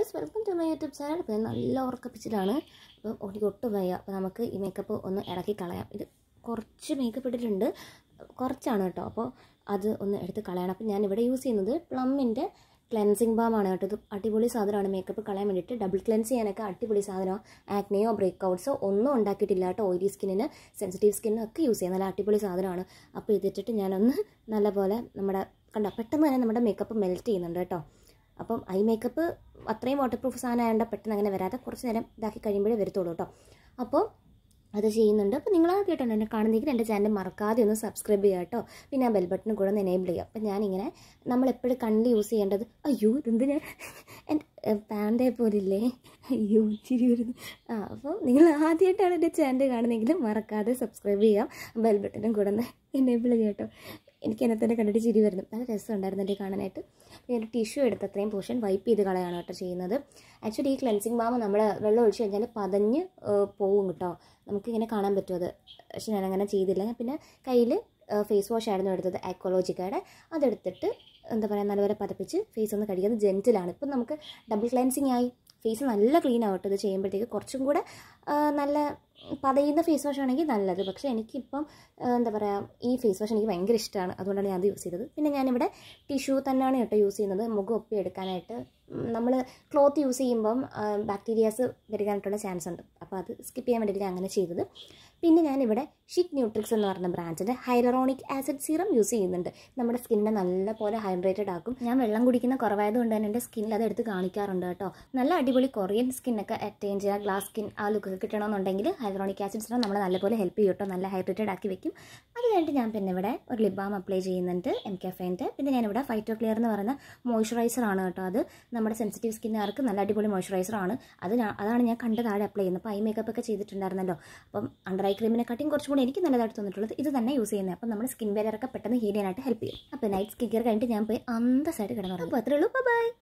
viewers welcome to my YouTube channel അപ്പോൾ നല്ല ഉറക്കപ്പിച്ചിലാണ് അപ്പം എനിക്ക് ഒട്ടും വയ്യ അപ്പോൾ നമുക്ക് ഈ മേക്കപ്പ് ഒന്ന് ഇറക്കി കളയാം ഇത് കുറച്ച് മേക്കപ്പ് ഇട്ടിട്ടുണ്ട് കുറച്ചാണ് കേട്ടോ അപ്പോൾ അത് ഒന്ന് എടുത്ത് കളയണം അപ്പോൾ ഞാൻ ഇവിടെ യൂസ് ചെയ്യുന്നത് പ്ലമ്മിൻ്റെ ക്ലെൻസിങ് ബാമാണ് കേട്ടോ ഇത് അടിപൊളി സാധനമാണ് മേക്കപ്പ് കളയാൻ വേണ്ടിയിട്ട് ഡബിൾ ക്ലെൻസ് ചെയ്യാനൊക്കെ അടിപൊളി സാധനമാണ് ആക്നെയോ ബ്രേക്കൗട്ട്സോ ഒന്നും ഉണ്ടാക്കിയിട്ടില്ല കേട്ടോ ഓയിലി സ്കിന്നിന് സെൻസിറ്റീവ് സ്കിന്നിനും ഒക്കെ യൂസ് ചെയ്യാം നല്ല അടിപൊളി സാധനമാണ് അപ്പോൾ ഇതിട്ടിട്ട് ഞാനൊന്ന് നല്ലപോലെ നമ്മുടെ കണ്ടോ പെട്ടെന്ന് തന്നെ നമ്മുടെ മേക്കപ്പ് മെൽറ്റ് ചെയ്യുന്നുണ്ട് കേട്ടോ അപ്പം ഐ മേക്കപ്പ് അത്രയും വാട്ടർ പ്രൂഫ് സാധനമായതുകൊണ്ട് പെട്ടെന്ന് അങ്ങനെ വരാതെ കുറച്ച് നേരം ഇതാക്കി കഴിയുമ്പോഴേ വരത്തുള്ളൂ കേട്ടോ അപ്പോൾ അത് ചെയ്യുന്നുണ്ട് അപ്പോൾ നിങ്ങൾ ആദ്യമായിട്ടാണ് എന്നെ കാണുന്നെങ്കിൽ എൻ്റെ ചാനൽ മറക്കാതെ ഒന്ന് സബ്സ്ക്രൈബ് ചെയ്യുക കേട്ടോ പിന്നെ ആ ബെൽ ബട്ടൺ കൂടെ ഒന്ന് എനേബിൾ ചെയ്യുക അപ്പം ഞാനിങ്ങനെ നമ്മളെപ്പോഴും കണ്ണിൽ യൂസ് ചെയ്യേണ്ടത് അയ്യോ ഇതെന്ത് ഞാൻ എൻ്റെ പാൻ്റെ പോലില്ലേ അയ്യോ ചിരി വരുന്നു ആ അപ്പോൾ നിങ്ങൾ ആദ്യമായിട്ടാണ് എൻ്റെ ചാനൽ കാണുന്നെങ്കിൽ മറക്കാതെ സബ്സ്ക്രൈബ് ചെയ്യാം ബെൽ ബട്ടണും കൂടെ ഒന്ന് എനേബിൾ ചെയ്യുക കേട്ടോ എനിക്ക് എന്നെ തന്നെ കണ്ടിട്ട് ചിരി വരുന്നു നല്ല രസമുണ്ടായിരുന്നു എൻ്റെ കാണാനായിട്ട് പിന്നെ ഒരു ടിഷ്യൂ എടുത്ത് അത്രയും പോർഷൻ വൈപ്പ് ചെയ്ത് കളയാണ് കേട്ടോ ചെയ്യുന്നത് ആക്ച്വലി ഈ ക്ലെൻസിങ് ബാം നമ്മൾ വെള്ളം ഒഴിച്ച് കഴിഞ്ഞാൽ പതഞ്ഞ് പോവും കേട്ടോ നമുക്കിങ്ങനെ കാണാൻ പറ്റും അത് പക്ഷെ ഞാനങ്ങനെ ചെയ്തില്ല ഞാൻ പിന്നെ കയ്യിൽ ഫേസ് വാഷ് ആയിരുന്നു എടുത്തത് ആക്വോളജിക്കയുടെ അതെടുത്തിട്ട് എന്താ പറയുക നല്ലപോലെ പതപ്പിച്ച് ഫേസ് ഒന്ന് കഴുകിയത് ജെൻറ്റിലാണ് ഇപ്പം നമുക്ക് ഡബിൾ ക്ലെൻസിങ് ആയി ഫേസ് നല്ല ക്ലീൻ ആവട്ടെ ഇത് ചെയ്യുമ്പോഴത്തേക്ക് കുറച്ചും കൂടെ നല്ല പതയുന്ന ഫേസ് വാഷ് ആണെങ്കിൽ നല്ലത് പക്ഷേ എനിക്കിപ്പം എന്താ പറയുക ഈ ഫേസ് വാഷ് എനിക്ക് ഭയങ്കര ഇഷ്ടമാണ് അതുകൊണ്ടാണ് ഞാൻ അത് യൂസ് ചെയ്തത് പിന്നെ ഞാനിവിടെ ടിഷ്യൂ തന്നെയാണ് കേട്ടോ യൂസ് ചെയ്യുന്നത് മുഖം ഒപ്പി എടുക്കാനായിട്ട് നമ്മൾ ക്ലോത്ത് യൂസ് ചെയ്യുമ്പം ബാക്ടീരിയാസ് വരികാനായിട്ടുള്ള ചാൻസ് ഉണ്ട് അപ്പോൾ അത് സ്കിപ്പ് ചെയ്യാൻ വേണ്ടിയിട്ട് ഞാൻ അങ്ങനെ ചെയ്തത് പിന്നെ ഞാനിവിടെ ഷിക് ന്യൂട്രിക്സ് എന്ന് പറഞ്ഞ ബ്രാൻഡിൻ്റെ ഹൈലറോണിക് ആസിഡ് സീറം യൂസ് ചെയ്യുന്നുണ്ട് നമ്മുടെ സ്കിന്നിനെ നല്ല പോലെ ഹൈഡ്രേറ്റഡ് ആക്കും ഞാൻ വെള്ളം കുടിക്കുന്ന കുറവായതുകൊണ്ട് തന്നെ എൻ്റെ സ്കിന്നിൽ അത് എടുത്ത് കാണിക്കാറുണ്ട് കേട്ടോ നല്ല അടിപൊളി കൊറിയൻ സ്കിന്നൊക്കെ അറ്റൈൻ ചെയ്യുക ഗ്ലാസ് സ്കിൻ ആ ലുക്ക് കിട്ടണമെന്നുണ്ടെങ്കിൽ ഹൈലറോണിക് ആസിഡ് സീറം നമ്മൾ നല്ലപോലെ ഹെൽപ്പ് ചെയ്യും കേട്ടോ നല്ല ഹൈഡ്രേറ്റഡ് ആക്കി വെക്കും അത് കഴിഞ്ഞിട്ട് ഞാൻ പിന്നെ ഇവിടെ ഒരു ലിപ് ബാം അപ്ലൈ ചെയ്യുന്നുണ്ട് എം കെഫേൻ്റെ പിന്നെ ഞാനിവിടെ ഫൈറ്റോ ക്ലിയർ എന്ന് പറയുന്ന മോയ്സ്ചറൈസർ ആണ് കേട്ടോ അത് നമ്മുടെ സെൻസിറ്റീവ് സ്കിന്നുകാർക്ക് നല്ല അടിപൊളി മോയ്സ്ചറൈസർ ആണ് അത് അതാണ് ഞാൻ കണ്ട താഴെ അപ്ലൈ ചെയ്യുന്നത് അപ്പോൾ ഐ മേക്കപ്പ് ഒക്കെ ചെയ്തിട്ടുണ്ടായിരുന്നല്ലോ അപ്പം അണ്ടർ ഐ ക്രീമിനെക്കാട്ടിയും കുറച്ചും കൂടി എനിക്ക് നല്ലതായിട്ട് തോന്നിയിട്ടുള്ളത് ഇത് തന്നെ യൂസ് ചെയ്യുന്നത് അപ്പം നമ്മുടെ സ്കിൻ ബാരിയറൊക്കെ പെട്ടെന്ന് ഹീൽ ചെയ്യാനായിട്ട് ഹെൽപ്പ് ചെയ്യും അപ്പോൾ നൈറ്റ് സ്കിൻ കെയർ കഴിഞ്ഞിട്ട് ഞാൻ പോയി അന്തസ്സായിട്ട് കിടന്നു അപ്പോൾ അത്രേ ഉള്ളൂ ബൈ